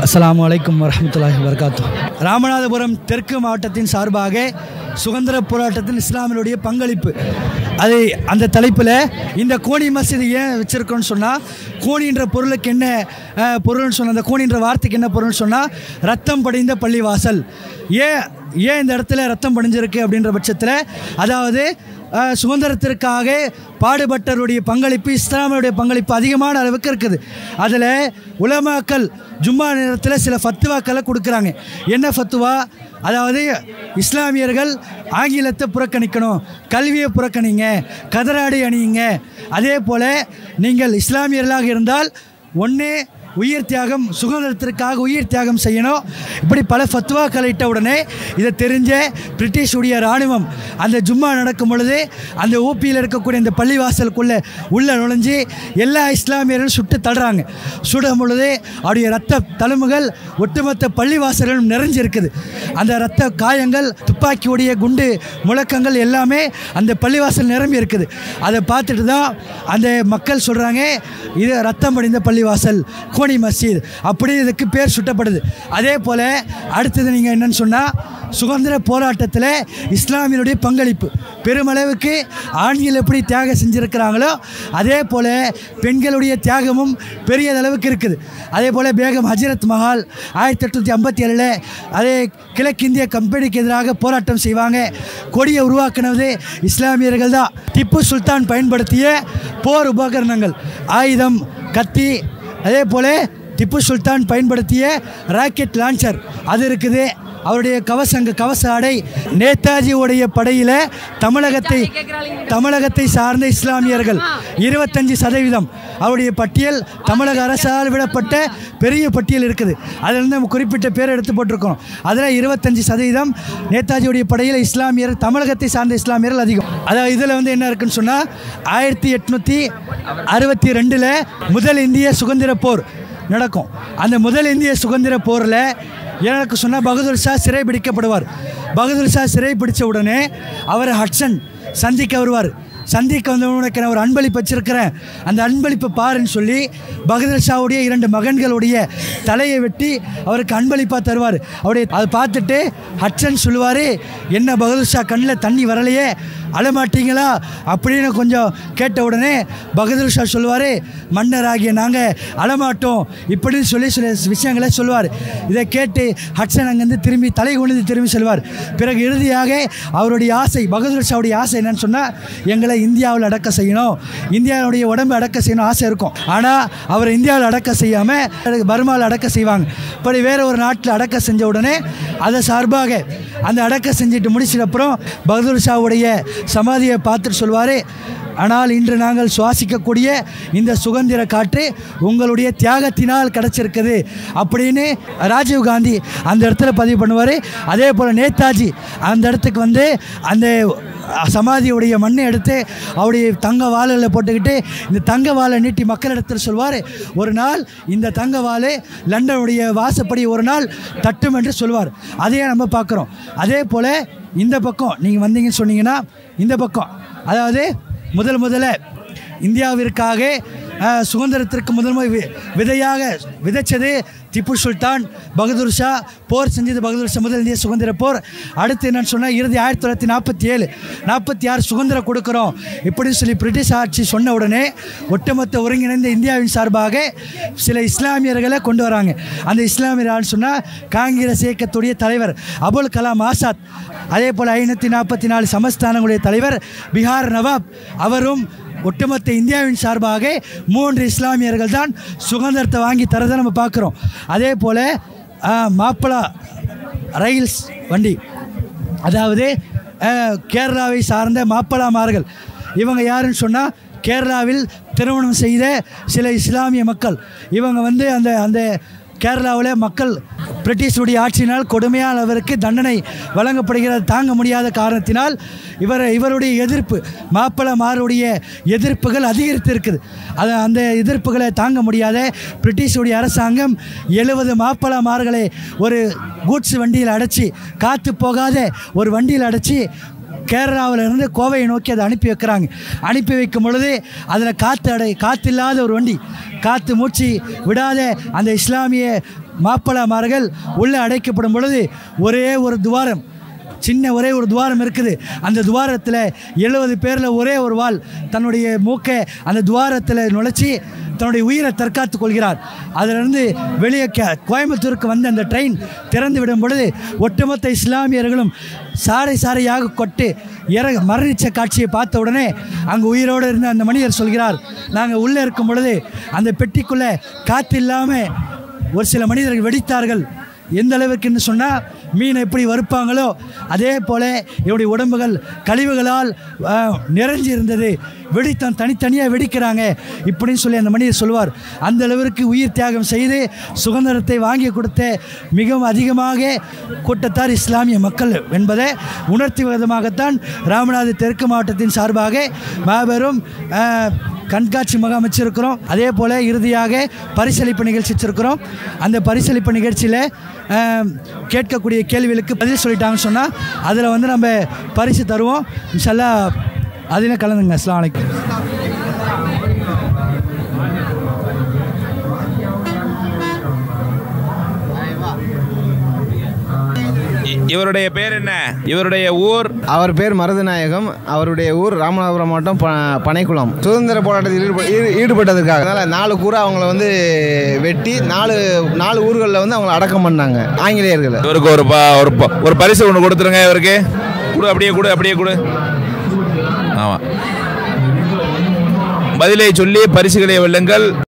அஸ்ஸலாமு அலைக்கும் வரஹ்மத்துல்லாஹி வபரகாத்து ராமநாதபுரம் தெற்கு மாவட்டத்தின் சார்பாக சுதந்திர போராட்டத்தில் இஸ்லாமியருடைய பங்களிப்பு அது அந்த தலைப்பில் இந்த கோணி மசீது ஏன் வச்சுருக்கோன்னு சொன்னால் கோணின்ற பொருளுக்கு என்ன அஹ், பொருள்னு சொன்ன அந்த கோணின்ற வார்த்தைக்கு என்ன பொருள்னு சொன்னால் ரத்தம் படிந்த பள்ளிவாசல் ஏன் ஏன் இந்த இடத்துல ரத்தம் படிஞ்சிருக்கு அப்படின்ற பட்சத்தில் அதாவது அஹ், சுதந்திரத்திற்காக பாடுபட்டவருடைய பங்களிப்பு இஸ்லாமியருடைய பங்களிப்பு அதிகமான அளவுக்கு இருக்குது அதில் உலமாக்கள் ஜும்மா நேரத்தில் சில ஃபத்துவாக்களை கொடுக்குறாங்க என்ன ஃபத்துவா அதாவது இஸ்லாமியர்கள் ஆங்கிலத்தை புறக்கணிக்கணும் கல்வியை புறக்கணிங்க கதராடை அணியுங்க அதே போல் நீங்கள் இஸ்லாமியர்களாக இருந்தால் ஒன்று உயிர் தியாகம் சுதந்திரத்திற்காக உயிர் தியாகம் செய்யணும் இப்படி பல ஃபத்வாக்கள் இட்ட உடனே இதை தெரிஞ்ச பிரிட்டிஷுடைய இராணுவம் அந்த ஜும்மா நடக்கும் பொழுது அந்த ஊப்பியில் இருக்கக்கூடிய இந்த பள்ளிவாசலுக்குள்ளே உள்ளே நுழைஞ்சு எல்லா இஸ்லாமியர்களும் சுட்டு தள்ளுறாங்க சுடும் பொழுது அவருடைய ரத்த தழும்புகள் ஒட்டுமொத்த பள்ளிவாசலும் நிறைஞ்சிருக்குது அந்த ரத்த காயங்கள் துப்பாக்கியுடைய குண்டு முழக்கங்கள் எல்லாமே அந்த பள்ளிவாசல் நிரம்பி இருக்குது அதை பார்த்துட்டு தான் அந்த மக்கள் சொல்கிறாங்க இது ரத்தம் படிந்த பள்ளிவாசல் கோணி மஸ்ஜித் அப்படி இதுக்கு பேர் சுட்டப்படுது அதே போல் அடுத்தது நீங்கள் என்னன்னு சொன்னால் சுதந்திர போராட்டத்தில் இஸ்லாமியருடைய பங்களிப்பு பெருமளவுக்கு ஆண்கள் எப்படி தியாகம் செஞ்சுருக்கிறாங்களோ அதே போல் பெண்களுடைய தியாகமும் பெரிய அளவுக்கு இருக்குது அதே போல் பேகம் ஹஜரத் மஹால் ஆயிரத்தி எட்நூற்றி ஐம்பத்தி ஏழில் அதே கிழக்கிந்திய கம்பெனிக்கு எதிராக போராட்டம் செய்வாங்க கொடியை உருவாக்குனது இஸ்லாமியர்கள் தான் திப்பு சுல்தான் பயன்படுத்திய போர் உபகரணங்கள் ஆயுதம் கத்தி அதே போல் திப்பு சுல்தான் பயன்படுத்திய ராக்கெட் லான்ச்சர் அது இருக்குது அவருடைய கவசங்க கவச ஆடை நேதாஜியுடைய படையில் தமிழகத்தை தமிழகத்தை சார்ந்த இஸ்லாமியர்கள் இருபத்தஞ்சி சதவீதம் அவருடைய பட்டியல் தமிழக அரசால் விடப்பட்ட பெரிய பட்டியல் இருக்குது அதிலிருந்து நம்ம குறிப்பிட்ட பேர் எடுத்து போட்டிருக்கோம் அதில் இருபத்தஞ்சி சதவீதம் நேதாஜியுடைய படையில் இஸ்லாமியர் தமிழகத்தை சார்ந்த இஸ்லாமியர்கள் அதிகம் அதாவது இதில் வந்து என்ன இருக்குன்னு சொன்னால் ஆயிரத்தி எட்நூற்றி அறுபத்தி ரெண்டில் முதல் இந்திய சுதந்திர போர் நடக்கும் அந்த முதல் இந்திய சுதந்திர போரில் எனக்கு சொன்னால் பகதூர் ஷா சிறை பிடிக்கப்படுவார் பகதூர் ஷா சிறை பிடிச்ச உடனே அவர் ஹட்சன் சந்திக்க வருவார் சந்திக்க வந்த உனக்கு நான் ஒரு அன்பளிப்பு வச்சிருக்கிறேன் அந்த அன்பளிப்பை பாருன்னு சொல்லி பகதூர் ஷாவுடைய இரண்டு மகன்களுடைய தலையை வெட்டி அவருக்கு அன்பளிப்பாக தருவார் அவருடைய அதை பார்த்துட்டு ஹட்சன் சொல்லுவார் என்ன பகதூர் ஷா கண்ணில் தண்ணி வரலையே அழமாட்டீங்களா அப்படின்னு கொஞ்சம் கேட்ட உடனே பகதூர் ஷா சொல்லுவார் மன்னராகிய நாங்கள் அழமாட்டோம் இப்படின்னு சொல்லி சில விஷயங்களை சொல்லுவார் இதை கேட்டு ஹட்சன் அங்கேருந்து திரும்பி தலை குனிந்து திரும்பி சொல்வார் பிறகு இறுதியாக அவருடைய ஆசை பகதூர் ஷாவுடைய ஆசை என்னன்னு சொன்னால் எங்களை இந்தியாவில் அடக்க செய்யணும் இந்தியாவுடைய உடம்பு அடக்க செய்யணும் ஆசை இருக்கும் ஆனால் அவர் இந்தியாவில் அடக்க செய்யாமல் பர்மாவில் அடக்க செய்வாங்க இப்படி வேற ஒரு நாட்டில் அடக்க செஞ்ச உடனே அதை சார்பாக அந்த அடக்க செஞ்சுட்டு முடிச்சிட்ட அப்புறம் பகதூர் ஷாவுடைய சமாதியை பார்த்துட்டு சொல்வார் ஆனால் இன்று நாங்கள் சுவாசிக்கக்கூடிய இந்த சுதந்திர காற்று உங்களுடைய தியாகத்தினால் கிடச்சிருக்குது அப்படின்னு ராஜீவ் காந்தி அந்த இடத்துல பதிவு பண்ணுவார் அதே போல் நேதாஜி அந்த இடத்துக்கு வந்து அந்த சமாதியுடைய மண்ணை எடுத்து அவருடைய தங்க வாளில் போட்டுக்கிட்டு இந்த தங்க வாளை நீட்டி மக்களிடத்தில் சொல்வார் ஒரு நாள் இந்த தங்க வாள் லண்டனுடைய வாசப்படி ஒரு நாள் தட்டும் என்று சொல்வார் அதையே நம்ம பார்க்குறோம் அதே போல் இந்த பக்கம் நீங்கள் வந்தீங்கன்னு சொன்னீங்கன்னா இந்த பக்கம் அதாவது முதல் முதல்ல இந்தியாவிற்காக அஹ், சுதந்திரத்திற்கு முதல் முதல் வி- விதையாக விதைச்சது திப்பு சுல்தான் பகதூர் ஷா போர் செஞ்சது பகதூர் ஷா முதல் இந்திய சுதந்திர போர் அடுத்து என்னன்னு சொன்னால் இறுதி ஆயிரத்தி தொள்ளாயிரத்தி நாற்பத்தி ஏழு நாற்பத்தி ஆறு சுதந்திரம் கொடுக்குறோம் இப்படின்னு சொல்லி பிரிட்டிஷ் ஆட்சி சொன்ன உடனே ஒட்டுமொத்த ஒருங்கிணைந்த இந்தியாவின் சார்பாக சில இஸ்லாமியர்களை கொண்டு வராங்க அந்த இஸ்லாமியர் சொன்னால் காங்கிரஸ் இயக்கத்துடைய தலைவர் அபுல் கலாம் ஆசாத் அதே போல் ஐநூற்றி நாற்பத்தி நாலு சமஸ்தானங்களுடைய தலைவர் பீகார் நவாப் அவரும் ஒட்டுமொத்த இந்தியாவின் சார்பாக மூன்று இஸ்லாமியர்கள் தான் சுதந்திரத்தை வாங்கி தரதை நம்ம பார்க்குறோம் அதே போல் மாப்பிளா ரயில்ஸ் வண்டி அதாவது அஹ், கேரளாவை சார்ந்த மாப்பிளாமார்கள் இவங்க யாருன்னு சொன்னால் கேரளாவில் திருமணம் செய்த சில இஸ்லாமிய மக்கள் இவங்க வந்து அந்த அந்த கேரளாவில் மக்கள் பிரிட்டிஷுடைய ஆட்சியினால் கொடுமையான அளவிற்கு தண்டனை வழங்கப்படுகிறது தாங்க முடியாத காரணத்தினால் இவர் இவருடைய எதிர்ப்பு மாப்பிள மாருடைய எதிர்ப்புகள் அதிகரித்து இருக்குது அது அந்த எதிர்ப்புகளை தாங்க முடியாத பிரிட்டிஷுடைய அரசாங்கம் எழுபது மாப்பிள மார்களை ஒரு கூட்ஸ் வண்டியில் அடைச்சி காற்று போகாத ஒரு வண்டியில் அடைச்சி கேரளாவில் இருந்து கோவையை நோக்கி அதை அனுப்பி வைக்கிறாங்க அனுப்பி வைக்கும் பொழுது அதில் காற்று அடை காற்று இல்லாத ஒரு வண்டி காற்று மூச்சு விடாத அந்த இஸ்லாமிய மாப்பிளமார்கள் உள்ளே அடைக்கப்படும் பொழுது ஒரே ஒரு துவாரம் சின்ன ஒரே ஒரு துவாரம் இருக்குது அந்த துவாரத்தில் எழுபது பேரில் ஒரே ஒரு வாள் தன்னுடைய மூக்கை அந்த துவாரத்தில் நுழைச்சி தன்னுடைய உயிரை தற்காத்துக் கொள்கிறார் அதிலிருந்து வெளியே க- கோயம்புத்தூருக்கு வந்த அந்த ட்ரெயின் திறந்து விடும் பொழுது ஒட்டுமொத்த இஸ்லாமியர்களும் சாறை சாறையாக கொட்டு இற மரணிச்ச காட்சியை பார்த்த உடனே அங்கே உயிரோடு இருந்த அந்த மனிதர் சொல்கிறார் நாங்கள் உள்ளே இருக்கும் பொழுது அந்த பெட்டிக்குள்ளே காற்று இல்லாமல் ஒரு சில மனிதர்கள் வெடித்தார்கள் எந்த அளவுக்குன்னு சொன்னால் மீனை எப்படி வறுப்பாங்களோ அதே போல என்னுடைய உடம்புகள் கழிவுகளால் ஆஹ், நிறைஞ்சு இருந்தது வெடித்தான் தனித்தனியாக வெடிக்கிறாங்க இப்படின்னு சொல்லி அந்த மனிதர் சொல்வார் அந்த அளவிற்கு உயிர் தியாகம் செய்து சுதந்திரத்தை வாங்கி கொடுத்த மிகவும் அதிகமாக கூட்டத்தார் இஸ்லாமிய மக்கள் என்பதை உணர்த்தி விதமாகத்தான் ராமநாத தெற்கு மாவட்டத்தின் சார்பாக மாபெரும் ஆஹ், கண்காட்சி முகாம் வச்சிருக்கிறோம் அதே போல் இறுதியாக பரிசளிப்பு நிகழ்ச்சி வச்சிருக்கிறோம் அந்த பரிசளிப்பு நிகழ்ச்சியில் ஆம், கேட்கக்கூடிய கேள்விகளுக்கு பதில் சொல்லிட்டாங்கன்னு சொன்னால் அதில் வந்து நம்ம பரிசு தருவோம் இன்ஷல்லா அதில் கலந்துங்க அஸ்லாம் வலைக்கும் இ- இவருடைய பேர் என்ன இவருடைய ஊர் அவர் பேர் மருதநாயகம் அவருடைய ஊர் ராமநாதபுரம் மாவட்டம் ப பனைக்குளம் சுதந்திர போராட்டத்தில் ஈடுப ஈடு- ஈடுபட்டதுக்காக அதனால் நாலு கூரை அவங்கள வந்து வெட்டி நாலு நாலு ஊர்களில் வந்து அவங்கள அடக்கம் பண்ணாங்க ஆங்கிலேயர்கள் இவருக்கு ஒரு ப- ஒரு ப- ஒரு பரிசு ஒன்று கொடுத்துருங்க இவருக்கு கொடு அப்படியே கொடு அப்படியே கொடு ஆமாம் பதிலை சொல்லி பரிசுகளை வெல்லுங்கள்